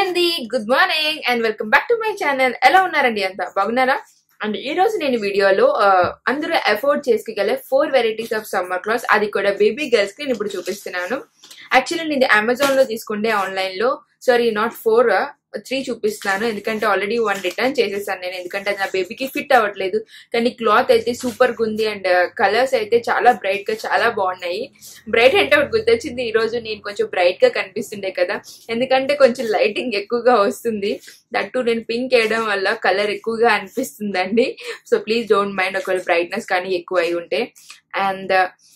అండి good morning and welcome back to my channel ఎలా ఉన్నారండి అంతా బాగున్నారా అండ్ ఈ రోజు నేను వీడియోలో ఆ, అందరూ అఫోర్డ్ చేసుకోగలే four varieties of summer clothes అది కూడా బేబీ గర్ల్స్ కి నేను ఇప్పుడు చూపిస్తున్నాను యాక్చువల్లీ నేను అమెజాన్ లో తీసుకుంటే ఆన్లైన్ లో సారీ నాట్ ఫోర్ త్రీ చూపిస్తున్నాను ఎందుకంటే ఆల్రెడీ వన్ రిటర్న్ చేసేసాను నేను ఎందుకంటే అది నా బేబీకి ఫిట్ అవ్వట్లేదు కానీ క్లాత్ అయితే సూపర్ గా ఉంది అండ్ కలర్స్ అయితే చాలా బ్రైట్ గా చాలా బాగున్నాయి బ్రైట్ అంటే ఒకటి గుర్తొచ్చింది ఈ రోజు నేను కొంచెం బ్రైట్ గా కనిపిస్తుండే కదా ఎందుకంటే కొంచెం లైటింగ్ ఎక్కువగా వస్తుంది దట్టు నేను పింక్ వేయడం వల్ల కలర్ ఎక్కువగా అనిపిస్తుందండి సో ప్లీజ్ డోంట్ మైండ్ ఒకవేళ బ్రైట్నెస్ కానీ ఎక్కువ అయి ఉంటే అండ్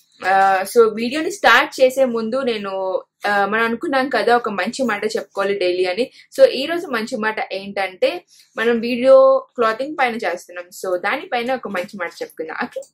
సో వీడియోని స్టార్ట్ చేసే ముందు నేను ఆ, మనం అనుకున్నాం కదా ఒక మంచి మాట చెప్పుకోవాలి డైలీ అని సో ఈ రోజు మంచి మాట ఏంటంటే మనం వీడియో క్లాతింగ్ పైన చేస్తున్నాం సో దానిపైన ఒక మంచి మాట చెప్పుకుందాం ఓకే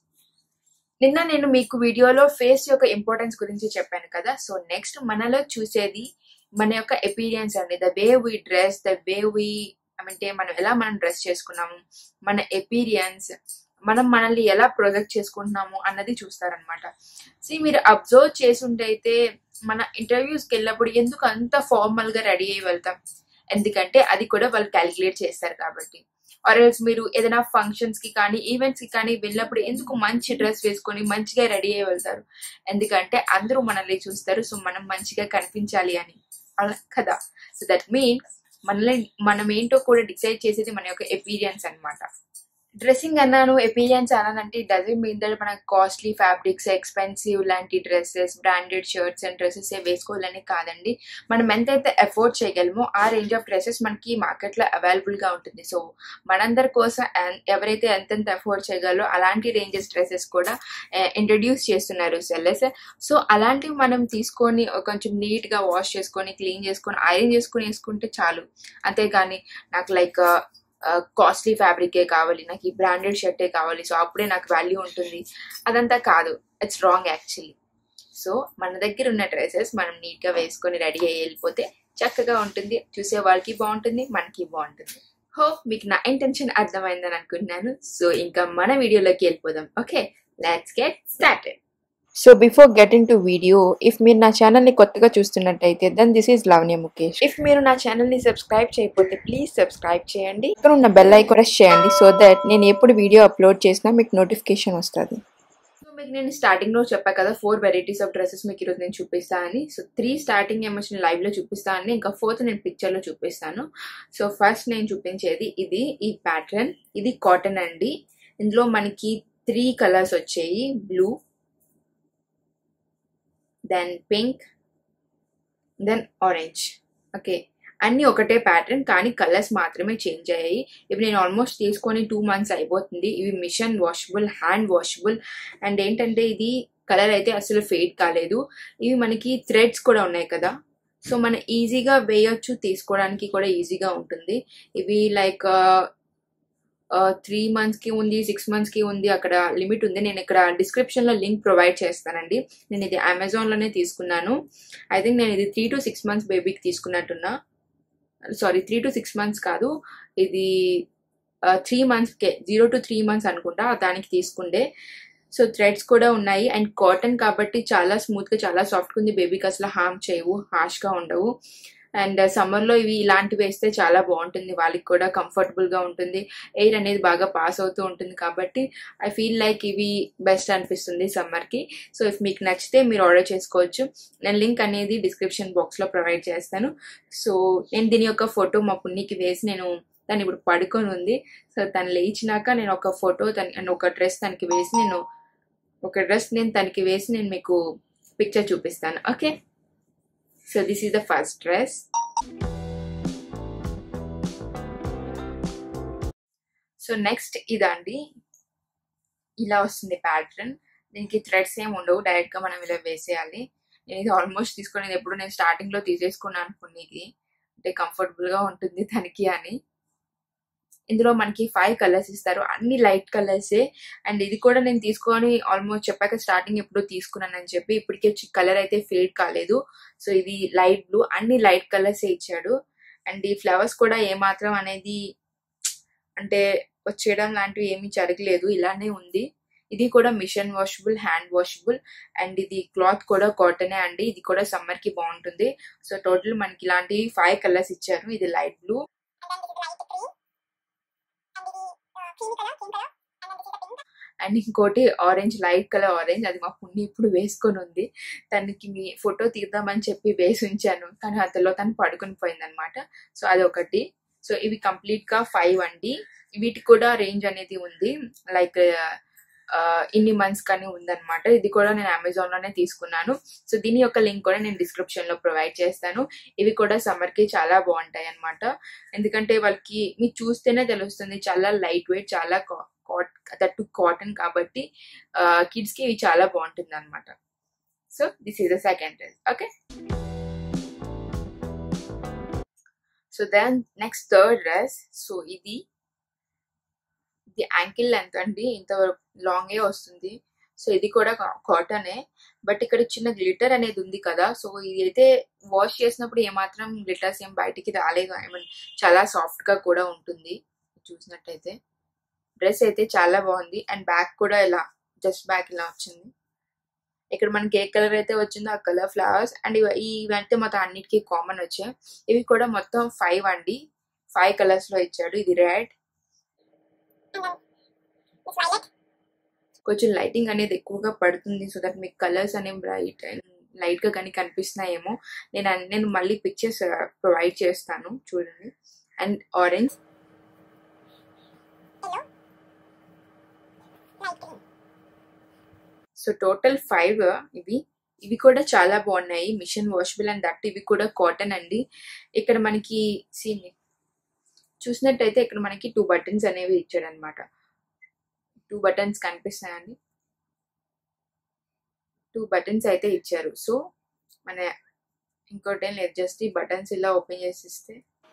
నిన్న నేను మీకు వీడియోలో ఫేస్ యొక్క ఇంపార్టెన్స్ గురించి చెప్పాను కదా సో నెక్స్ట్ మనలో చూసేది మన యొక్క ఎపీరియన్స్ అండి the way we dress the way we అంటే మనం ఎలా మనం డ్రెస్ చేసుకున్నాము మన ఎపీరియన్స్ మనం మనల్ని ఎలా ప్రొజెక్ట్ చేసుకుంటున్నాము అన్నది చూస్తారనమాట సి మీరు అబ్జర్వ్ చేసుంటే అయితే మన ఇంటర్వ్యూస్కి వెళ్ళినప్పుడు ఎందుకు అంత ఫార్మల్ గా రెడీ అయ్యి వెళ్తాం ఎందుకంటే అది కూడా వాళ్ళు క్యాలిక్యులేట్ చేస్తారు కాబట్టి ఆర్ ఎల్స్ మీరు ఏదైనా ఫంక్షన్స్ కి కానీ ఈవెంట్స్ కి కానీ వెళ్ళినప్పుడు ఎందుకు మంచి డ్రెస్ వేసుకొని మంచిగా రెడీ అయ్యి వెళ్తారు ఎందుకంటే అందరూ మనల్ని చూస్తారు సో మనం మంచిగా కనిపించాలి అని అలా కదా సో దట్ మీన్స్ మనల్ని మనం ఏంటో కూడా డిసైడ్ చేసేది మన యొక్క ఎపీరియన్స్ అన్నమాట డ్రెస్సింగ్ అన్నాను ఎపీరియన్స్ అన్నానంటే డజన్ మీన్ దట్ మన కాస్ట్లీ ఫ్యాబ్రిక్స్ ఎక్స్పెన్సివ్ లాంటి dresses branded shirts and dresses వేసుకోవాలని కాదండి మనం ఎంతైతే ఎఫోర్డ్ చేయగలమో ఆ రేంజ్ ఆఫ్ డ్రెస్సెస్ మనకి మార్కెట్లో అవైలబుల్గా ఉంటుంది సో మనందరి కోసం ఎన్- ఎవరైతే ఎంతెంత ఎఫోర్డ్ చేయగలరో అలాంటి రేంజెస్ డ్రెస్సెస్ కూడా ఇంట్రడ్యూస్ చేస్తున్నారు సెల్లెస్ సో అలాంటివి మనం తీసుకొని కొంచెం నీట్గా వాష్ చేసుకొని క్లీన్ చేసుకొని ఐరన్ చేసుకొని వేసుకుంటే చాలు అంతేగాని నాకు లైక్ కాస్ట్లీ ఫ్యాబ్రికే కావాలి నాకు ఈ బ్రాండెడ్ షర్టే కావాలి సో అప్పుడే నాకు వాల్యూ ఉంటుంది అదంతా కాదు ఇట్స్ రాంగ్ యాక్చువల్లీ సో మన దగ్గర ఉన్న డ్రెస్సెస్ మనం నీట్గా వేసుకొని రెడీ అయ్యి వెళ్ళిపోతే చక్కగా ఉంటుంది చూసే వాళ్ళకి బాగుంటుంది మనకి బాగుంటుంది హోప్ మీకు నా ఇంటెన్షన్ అర్థమైందని అనుకుంటున్నాను సో ఇంకా మన వీడియోలోకి వెళ్ళిపోదాం okay let's get started so before getting to video if మీరు నా ఛానల్ని కొత్తగా చూస్తున్నట్టయితే then this is Lavanya Mukesh if మీరు నా ఛానల్ని సబ్స్క్రైబ్ చేయకపోతే ప్లీజ్ సబ్స్క్రైబ్ చేయండి ఇక్కడ ఉన్న బెల్ ఐకాన్ ప్రెస్ చేయండి సో దట్ నేను ఎప్పుడు వీడియో అప్లోడ్ చేసినా మీకు నోటిఫికేషన్ వస్తుంది సో మీకు నేను స్టార్టింగ్ లో చెప్పా కదా ఫోర్ వెరైటీస్ ఆఫ్ డ్రెస్సెస్ మీకు ఈరోజు నేను చూపిస్తా అని సో త్రీ స్టార్టింగ్ ఏమో నేను లైవ్ లో చూపిస్తా అని ఇంకా ఫోర్త్ నేను పిక్చర్ లో చూపిస్తాను సో ఫస్ట్ నేను చూపించేది ఇది ఈ ప్యాటర్న్ ఇది కాటన్ అండి ఇందులో మనకి త్రీ కలర్స్ వచ్చాయి blue then pink then orange okay అన్ని ఒకటే ప్యాటర్న్ కానీ కలర్స్ మాత్రమే చేంజ్ అయ్యాయి ఇవి నేను ఆల్మోస్ట్ తీసుకొని టూ మంత్స్ అయిపోతుంది ఇవి machine washable hand washable and ఏంటంటే ఇది కలర్ అయితే అసలు ఫేడ్ కాలేదు ఇవి మనకి థ్రెడ్స్ కూడా ఉన్నాయి కదా సో మనం ఈజీగా వేయొచ్చు తీసుకోవడానికి కూడా ఈజీగా ఉంటుంది ఇవి లైక్ త్రీ మంత్స్ కి ఉంది సిక్స్ మంత్స్ కి ఉంది అక్కడ లిమిట్ ఉంది నేను ఇక్కడ డిస్క్రిప్షన్ లో లింక్ ప్రొవైడ్ చేస్తానండి నేను ఇది అమెజాన్ లోనే తీసుకున్నాను ఐ థింక్ నేను ఇది త్రీ టు సిక్స్ మంత్స్ బేబీకి తీసుకున్నట్టున్నా sorry three to six months కాదు ఇది త్రీ మంత్స్కే జీరో టు త్రీ మంత్స్ అనుకుంటా దానికి తీసుకుండే సో థ్రెడ్స్ కూడా ఉన్నాయి అండ్ కాటన్ కాబట్టి చాలా స్మూత్ గా చాలా సాఫ్ట్ గా ఉంది బేబీకి అసలు హార్మ్ చేయవు హార్ష్ గా ఉండవు అండ్ సమ్మర్ లో ఇవి ఇలాంటివి వేస్తే చాలా బాగుంటుంది వాళ్ళకి కూడా కంఫర్టబుల్ గా ఉంటుంది ఎయిర్ అనేది బాగా పాస్ అవుతూ ఉంటుంది కాబట్టి ఐ ఫీల్ లైక్ ఇవి బెస్ట్ అనిపిస్తుంది సమ్మర్ కి సో ఇఫ్ మీకు నచ్చితే మీరు ఆర్డర్ చేసుకోవచ్చు నేను లింక్ అనేది డిస్క్రిప్షన్ బాక్స్ లో ప్రొవైడ్ చేస్తాను సో నేను దీని యొక్క ఫోటో మా పుణ్యకి వేసి నేను తను ఇప్పుడు పడుకొని ఉంది సో తను లేచినాక నేను ఒక ఫోటో తన ఒక డ్రెస్ తనకి వేసి నేను ఒక డ్రెస్ నేను తనకి వేసి నేను మీకు పిక్చర్ చూపిస్తాను okay so this is the first dress so next ఇదండి ఇలా వస్తుంది ప్యాటర్న్ దీనికి థ్రెడ్స్ ఏమి ఉండవు డైరెక్ట్ గా మనం ఇలా వేసేయాలి నేను ఇది ఆల్మోస్ట్ తీసుకునేది ఎప్పుడు నేను స్టార్టింగ్ లో తీసేసుకున్నాను అనుకునేది అంటే కంఫర్టబుల్ గా ఉంటుంది దానికి అని ఇందులో మనకి ఫైవ్ కలర్స్ ఇస్తారు అన్ని లైట్ కలర్సే అండ్ ఇది కూడా నేను తీసుకొని ఆల్మోస్ట్ చెప్పాక స్టార్టింగ్ ఎప్పుడో తీసుకున్నానని చెప్పి ఇప్పటికే కలర్ అయితే ఫేడ్ కాలేదు సో ఇది లైట్ బ్లూ అన్ని లైట్ కలర్స్ ఇచ్చాడు అండ్ ఈ ఫ్లవర్స్ కూడా ఏమాత్రం అనేది అంటే వచ్చేయడం లాంటివి ఏమీ జరగలేదు ఇలానే ఉంది ఇది కూడా machine washable hand washable and ఇది క్లాత్ కూడా కాటనే అండి ఇది కూడా సమ్మర్ కి బాగుంటుంది సో టోటల్ మనకి ఇలాంటి ఫైవ్ కలర్స్ ఇచ్చారు ఇది లైట్ బ్లూ అండ్ ఇంకోటి ఆరెంజ్ లైట్ కలర్ ఆరెంజ్ అది మా పుణ్య ఇప్పుడు వేసుకొని ఉంది తనకి మీ ఫోటో తీద్దామని చెప్పి వేసి ఉంచాను కానీ అందులో తను పడుకొని పోయింది అనమాట సో అది ఒకటి సో ఇవి కంప్లీట్ గా ఫైవ్ అండి వీటికి కూడా రేంజ్ అనేది ఉంది లైక్ ఇన్ని మంత్స్ కానీ ఉందన్నమాట ఇది కూడా నేను అమెజాన్ లోనే తీసుకున్నాను సో దీని యొక్క లింక్ కూడా నేను డిస్క్రిప్షన్ లో ప్రొవైడ్ చేస్తాను ఇవి కూడా సమ్మర్ కి చాలా బాగుంటాయి అనమాట ఎందుకంటే వాళ్ళకి మీకు చూస్తేనే తెలుస్తుంది చాలా లైట్ వెయిట్ చాలా దట్టు కాటన్ కాబట్టి కిడ్స్ కి ఇవి చాలా బాగుంటుంది అనమాట so this is the second dress okay so then next third dress so ఇది ఇది యాంకిల్ లెంత్ అండి ఇంత లాంగే వస్తుంది సో ఇది కూడా కాటనే బట్ ఇక్కడ చిన్న గ్లిటర్ అనేది ఉంది కదా సో ఇది అయితే వాష్ చేసినప్పుడు ఏమాత్రం గ్లిటర్స్ ఏం బయటికి రాలేదు ఐ మీన్ చాలా సాఫ్ట్ గా కూడా ఉంటుంది చూసినట్టయితే డ్రెస్ అయితే చాలా బాగుంది అండ్ బ్యాక్ కూడా ఇలా జస్ట్ బ్యాక్ ఇలా వచ్చింది ఇక్కడ మనకి ఏ కలర్ అయితే వచ్చిందో ఆ కలర్ ఫ్లవర్స్ అండ్ ఇవంటే మొత్తం అన్నిటికీ కామన్ వచ్చాయి ఇవి కూడా మొత్తం ఫైవ్ అండి ఫైవ్ కలర్స్ లో ఇచ్చాడు ఇది రెడ్ కొంచెం లైటింగ్ అనేది ఎక్కువగా పడుతుంది సో దట్ మీకు కలర్స్ అనేవి బ్రైట్ లైట్ గా కానీ కనిపిస్తున్నాయేమో నేను నేను మళ్ళీ పిక్చర్స్ ప్రొవైడ్ చేస్తాను చూడండి and orange so total five ఇవి ఇవి కూడా చాలా బాగున్నాయి మిషన్ వాషబుల్ అండ్ దట్ ఇవి కూడా కాటన్ అండి ఇక్కడ మనకి సీన్ చూసినట్టయితే ఇక్కడ మనకి టూ బటన్స్ అనేవి ఇచ్చాడు అనమాట టూ బటన్స్ కనిపిస్తున్నాయండి టూ బటన్స్ అయితే ఇచ్చారు సో మన ఇంకోటి ఏం లేదు జస్ట్ ఈ బటన్స్ ఇలా ఓపెన్ చేసి ఇస్తే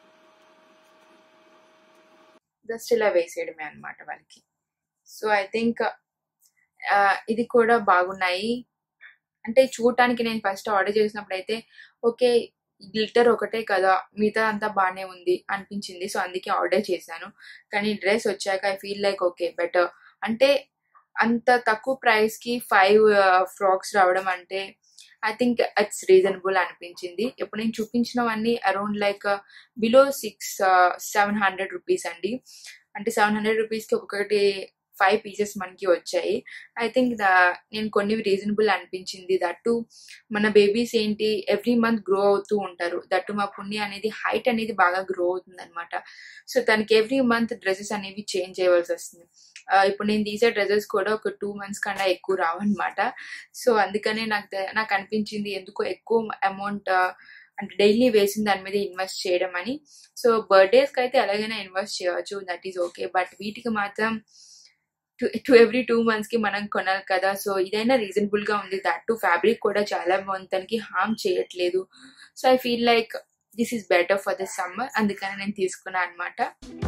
జస్ట్ ఇలా వేసేయడమే అనమాట వాళ్ళకి సో ఐ థింక్ ఇది కూడా బాగున్నాయి అంటే చూడటానికి నేను ఫస్ట్ ఆర్డర్ చేసినప్పుడు అయితే ఓకే గ్లిటర్ ఒకటే కదా మిగతా అంతా బాగానే ఉంది అనిపించింది సో అందుకే ఆర్డర్ చేశాను కానీ డ్రెస్ వచ్చాక I feel like okay better అంటే అంత తక్కువ ప్రైస్ కి ఫైవ్ ఫ్రాక్స్ రావడం అంటే ఐ థింక్ ఇట్స్ రీజనబుల్ అనిపించింది ఇప్పుడు నేను చూపించినవన్నీ around like below six seven hundred rupees అండి అంటే సెవెన్ హండ్రెడ్ రూపీస్కి ఒక్కొక్కటి ఫైవ్ పీసెస్ మనకి వచ్చాయి ఐ థింక్ ద నేను కొన్ని రీజనబుల్ అనిపించింది దట్టు మన బేబీస్ ఏంటి ఎవ్రీ మంత్ గ్రో అవుతూ ఉంటారు దట్టు మా పుణ్య అనేది హైట్ అనేది బాగా గ్రో అవుతుంది అనమాట సో తనకి ఎవ్రీ మంత్ డ్రెస్సెస్ అనేవి చేంజ్ చేయవలసి వస్తుంది ఇప్పుడు నేను తీసే డ్రెస్సెస్ కూడా ఒక టూ మంత్స్ కన్నా ఎక్కువ రావన్నమాట సో అందుకనే నాకు నాకు అనిపించింది ఎందుకో ఎక్కువ అమౌంట్ అంటే డైలీ వేసిన దాని మీద ఇన్వెస్ట్ చేయడం అని సో బర్త్డేస్కి అయితే ఎలాగైనా ఇన్వెస్ట్ చేయవచ్చు దట్ ఈస్ ఓకే బట్ వీటికి మాత్రం to to every two months కి మనం కొనాలి కదా సో ఇదైనా రీజనబుల్ గా ఉంది దట్ టు ఫ్యాబ్రిక్ కూడా చాలా బాగుంది తనకి హార్మ్ చేయట్లేదు so I feel like this is better for the summer అందుకని నేను తీసుకున్నాను అనమాట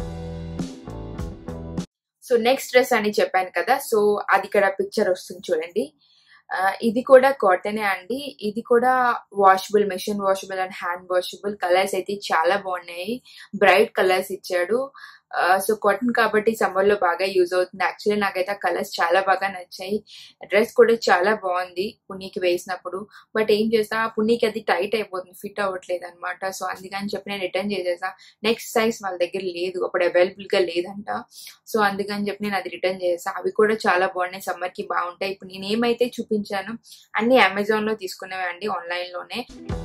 సో నెక్స్ట్ డ్రెస్ అని చెప్పాను కదా సో అది ఇక్కడ పిక్చర్ వస్తుంది చూడండి ఇది కూడా కాటనే అండి ఇది కూడా washable machine washable and hand washable colours అయితే చాలా బాగున్నాయి బ్రైట్ కలర్స్ ఇచ్చాడు సో కాటన్ కాబట్టి సమ్మర్ లో బాగా యూజ్ అవుతుంది యాక్చువల్లీ నాకైతే ఆ కలర్స్ చాలా బాగా నచ్చాయి డ్రెస్ కూడా చాలా బాగుంది పుణ్యకి వేసినప్పుడు బట్ ఏం చేస్తా పుణ్యకి అది టైట్ అయిపోతుంది ఫిట్ అవ్వట్లేదు అనమాట సో అందుకని చెప్పి నేను రిటర్న్ చేసేసా నెక్స్ట్ సైజ్ వాళ్ళ దగ్గర లేదు అప్పుడు అవైలబుల్ గా లేదంట సో అందుకని చెప్పి నేను అది రిటర్న్ చేసా అవి కూడా చాలా బాగున్నాయి సమ్మర్ కి బాగుంటాయి ఇప్పుడు నేను ఏమైతే చూపించాను అన్ని అమెజాన్ లో తీసుకునేవి అండి ఆన్లైన్ లోనే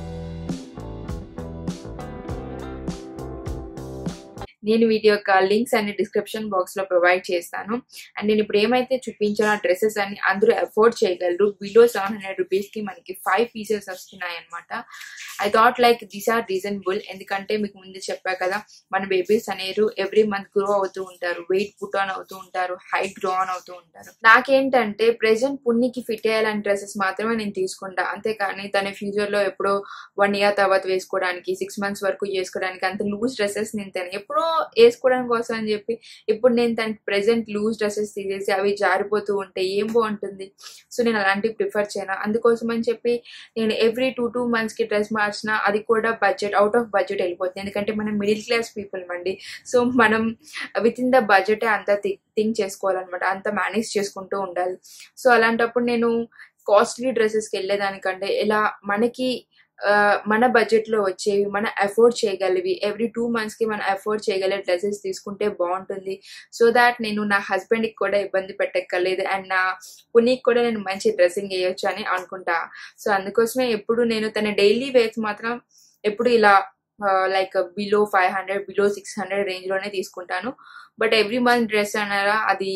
నేను వీటి యొక్క లింక్స్ అన్ని డిస్క్రిప్షన్ బాక్స్ లో ప్రొవైడ్ చేస్తాను అండ్ నేను ఇప్పుడు ఏమైతే చూపించానో ఆ డ్రెస్సెస్ అన్ని అందరూ అఫోర్డ్ చేయగలరు బిలో సెవెన్ హండ్రెడ్ రూపీస్ కి మనకి ఫైవ్ పీసెస్ వస్తున్నాయి అనమాట I thought like these are reasonable ఎందుకంటే మీకు ముందు చెప్పా కదా మన బేబీస్ అనేరు ఎవ్రీ మంత్ గ్రో అవుతూ ఉంటారు వెయిట్ పుట్ ఆన్ అవుతూ ఉంటారు హైట్ గ్రో ఆన్ అవుతూ ఉంటారు నాకేంటంటే ప్రెసెంట్ పుణ్యకి ఫిట్ అయ్యాలని డ్రెస్సెస్ మాత్రమే నేను తీసుకుంటా అంతేకాని తన ఫ్యూచర్ లో ఎప్పుడో వన్ ఇయర్ తర్వాత వేసుకోవడానికి సిక్స్ మంత్స్ వరకు చేసుకోవడానికి అంత లూజ్ డ్రెస్సెస్ నేను తను ఎప్పుడో వేసుకోవడం కోసం అని చెప్పి ఇప్పుడు నేను తనకి ప్రెసెంట్ లూజ్ డ్రెస్సెస్ తీసేసి అవి జారిపోతూ ఉంటే ఏం బాగుంటుంది సో నేను అలాంటివి ప్రిఫర్ చేయను అందుకోసం అని చెప్పి నేను ఎవ్రీ టూ టూ మంత్స్కి డ్రెస్ మార్చినా అది కూడా బడ్జెట్ అవుట్ ఆఫ్ బడ్జెట్ వెళ్ళిపోతుంది ఎందుకంటే మనం మిడిల్ క్లాస్ పీపుల్ అండి సో మనం విత్ ఇన్ ద బడ్జెటే అంత థింక్ చేసుకోవాలన్నమాట అంత మేనేజ్ చేసుకుంటూ ఉండాలి సో అలాంటప్పుడు నేను కాస్ట్లీ డ్రెస్సెస్కి వెళ్ళేదానికంటే ఇలా మనకి ఆ, మన బడ్జెట్లో వచ్చేవి మన అఫోర్డ్ చేయగలివి ఎవ్రీ టూ మంత్స్కి మనం అఫోర్డ్ చేయగలిగే డ్రెస్సెస్ తీసుకుంటే బాగుంటుంది సో దాట్ నేను నా హస్బెండ్కి కూడా ఇబ్బంది పెట్టక్కర్లేదు అండ్ నా పునీకి కూడా నేను మంచి డ్రెస్సింగ్ వేయొచ్చు అని అనుకుంటా సో అందుకోసమే ఎప్పుడు నేను తన డైలీ వేర్స్ మాత్రం ఎప్పుడు ఇలా like below five hundred below six hundred రేంజ్లోనే తీసుకుంటాను బట్ ఎవ్రీ మంత్ డ్రెస్ అన్నారా అది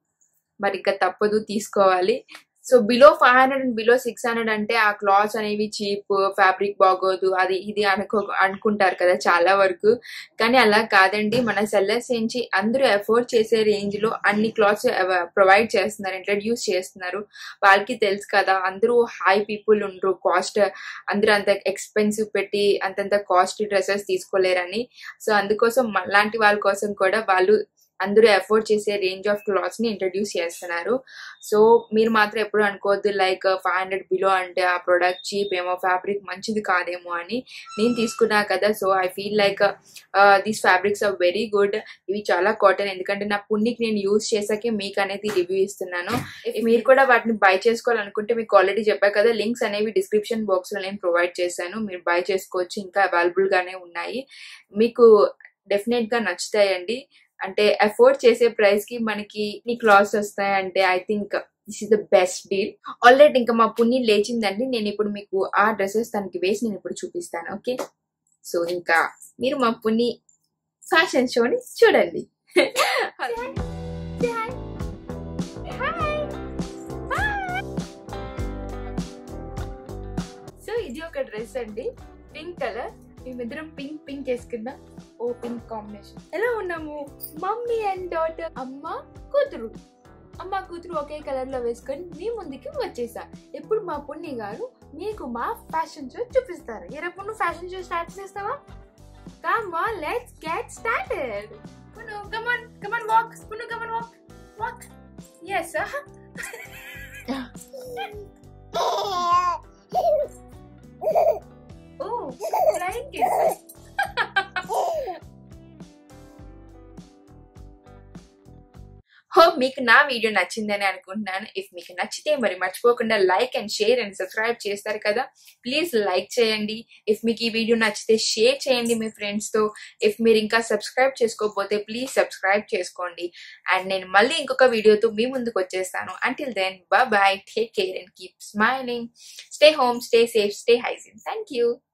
మరి ఇంకా తప్పదు తీసుకోవాలి so below five hundred and below six hundred అంటే ఆ క్లాత్స్ అనేవి చీప్ ఫ్యాబ్రిక్ బాగోదు అది ఇది అనుకో అనుకుంటారు కదా చాలా వరకు కానీ అలా కాదండి మన సెల్లర్స్ నుంచి అందరూ ఎఫోర్డ్ చేసే రేంజ్ లో అన్ని క్లాత్స్ ప్రొవైడ్ చేస్తున్నారు ఇంట్రడ్యూస్ చేస్తున్నారు వాళ్ళకి తెలుసు కదా అందరూ హై పీపుల్ ఉండరు కాస్ట్ అందరూ అంత ఎక్స్పెన్సివ్ పెట్టి అంతంత కాస్ట్లీ డ్రెస్సెస్ తీసుకోలేరని సో అందుకోసం లాంటి వాళ్ళ కోసం కూడా వాళ్ళు అందరూ ఎఫోర్డ్ చేసే రేంజ్ ఆఫ్ క్లాత్స్ ని ఇంట్రడ్యూస్ చేస్తున్నారు సో మీరు మాత్రం ఎప్పుడు అనుకోవద్దు లైక్ ఫైవ్ హండ్రెడ్ బిలో అంటే ఆ ప్రోడక్ట్ చీప్ ఏమో ఫ్యాబ్రిక్ మంచిది కాదేమో అని నేను తీసుకున్నా కదా so I feel like these fabrics are very good ఇవి చాలా కాటన్ ఎందుకంటే నా పుణ్యకి నేను యూజ్ చేసాకే మీకు అనేది రివ్యూ ఇస్తున్నాను If మీరు కూడా వాటిని బై చేసుకోవాలనుకుంటే మీకు ఆల్రెడీ చెప్పా కదా లింక్స్ అనేవి డిస్క్రిప్షన్ బాక్స్ లో నేను ప్రొవైడ్ చేశాను మీరు బై చేసుకోవచ్చు ఇంకా అవైలబుల్ గానే ఉన్నాయి మీకు డెఫినెట్ గా నచ్చుతాయండి అంటే అఫోర్డ్ చేసే ప్రైస్ కి మనకి ఈ క్లాత్స్ వస్తాయంటే I think this is the best deal already ఇంకా మా పుణ్య లేచిందండి నేను ఇప్పుడు మీకు ఆ డ్రెస్సెస్ తనకి వేసి నేను ఇప్పుడు చూపిస్తాను ఓకే సో ఇంకా మీరు మా పుణ్య ఫ్యాషన్ షోని చూడండి సో ఇది ఒక డ్రెస్ అండి పింక్ కలర్ మేమిద్దరం పింక్ పింక్ వేసుకుందాం ఓ పింక్ కాంబినేషన్ ఎలా ఉన్నాము మమ్మీ అండ్ డాటర్ అమ్మ కూతురు అమ్మ కూతురు ఒకే కలర్ లో వేసుకొని మీ ముందుకి వచ్చేసా ఇప్పుడు మా పుణ్య గారు మీకు మా ఫ్యాషన్ షో చూపిస్తారు ఏ రేపు నువ్వు ఫ్యాషన్ షో స్టార్ట్ చేస్తావా come on let's get started Punu come on come on walk Punu come on walk walk yes oh flying kiss hope మీకు నా వీడియో నచ్చిందని అనుకుంటున్నాను ఇఫ్ మీకు నచ్చితే మరి మర్చిపోకుండా like and share and subscribe చేస్తారు కదా ప్లీజ్ లైక్ చేయండి ఇఫ్ మీకు ఈ వీడియో నచ్చితే షేర్ చేయండి మీ ఫ్రెండ్స్తో ఇఫ్ మీరు ఇంకా సబ్స్క్రైబ్ చేసుకోకపోతే ప్లీజ్ సబ్స్క్రైబ్ చేసుకోండి అండ్ నేను మళ్ళీ ఇంకొక వీడియోతో మీ ముందుకు వచ్చేస్తాను until then bye take care and keep smiling stay home stay safe stay hygiene thank you